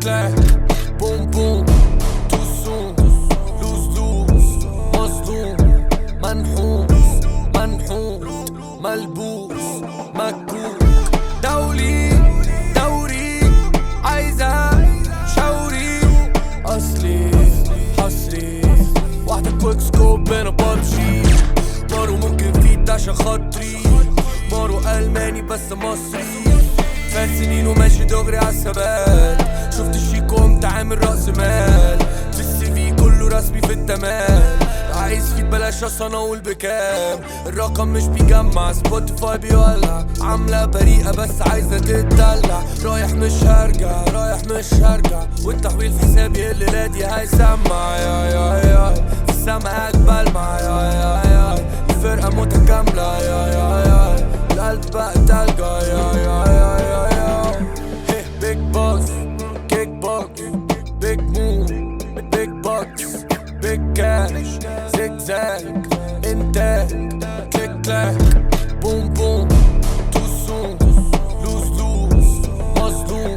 كلاك بوم بوم تو سون لوز لوز مصدوم منحوس منحوت ملبوس مكوك دولي دوري عايزة شوري أصلي حصري واحدة كويك سكوب أنا ببجي مارو ممكن فيت عشان خاطري مارو ألماني بس مصري فات سنين وماشي دغري عالثبات شفت الشيكو قمت عامل رأس مال في السي في كله رسمي في التمام عايز فيت بلاش اصلا اقول بكام الرقم مش بيجمع سبوتيفاي بيولع عاملة بريئة بس عايزة تتدلع رايح مش هرجع رايح مش هرجع والتحويل في حسابي الليلة دي هيسمع يا يا يا في السما بلمع يا يا يا الفرقة متكاملة يا يا يا القلب بقى تلقى يا يا يا يا يا هيه بيج باص كيك بوكس بيج مو بيج بوكس بيج كاش زيج زاج انتاج كليك كلاك بوم بوم تو سون لوز لوز مصدوم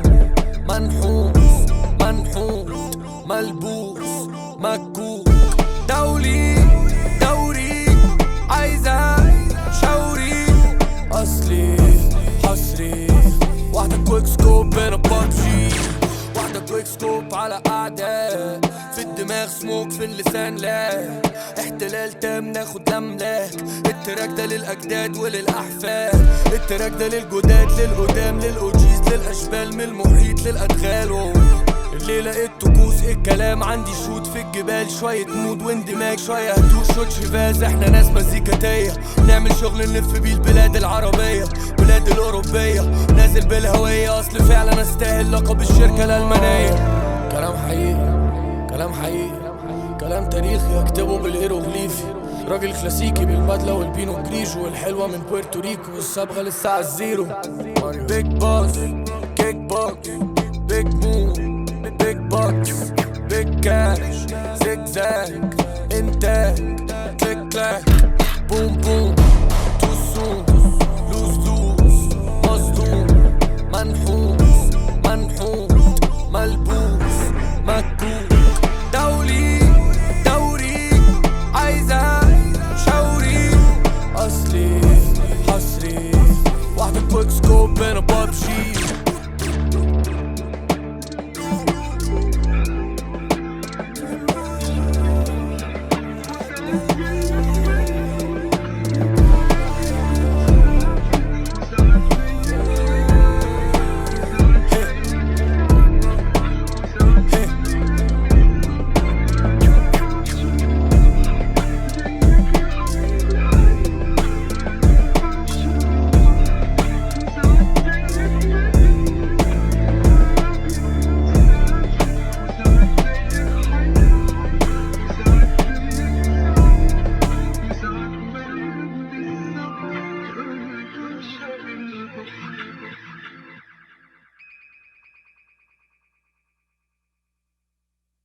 منحوس منحوت ملبوس مكوك دولي دوري عايزة شوري أصلي حصري واحدة كويك سكوب أنا ببجي واحدة كويك سكوب على أعداء في الدماغ سموك في اللسان لا احتلال تام ناخد أملاك التراك ده للأجداد وللأحفاد التراك ده للجداد للقدام للأوجيز للأشبال من المحيط للأدغال أوه. الليلة لقيت طقوس إيه الكلام عندي شوت في الجبال شوية مود واندماج شوية هدوء شوت شفاز احنا ناس مزيكاتية نعمل شغل نلف بيه البلاد العربية بلاد الأوروبية نازل بالهوية أصل فعلا أستاهل لقب الشركة الألمانية كلام حقيقي كلام حقيقي كلام تاريخي اكتبه بالهيروغليفي راجل كلاسيكي بالبدلة والبينو جريجو والحلوة من بويرتوريكو والصبغة للساعة الزيرو بيج باص كيك بوكس بيج مو بيج بوكس بيج كاش زيج زاج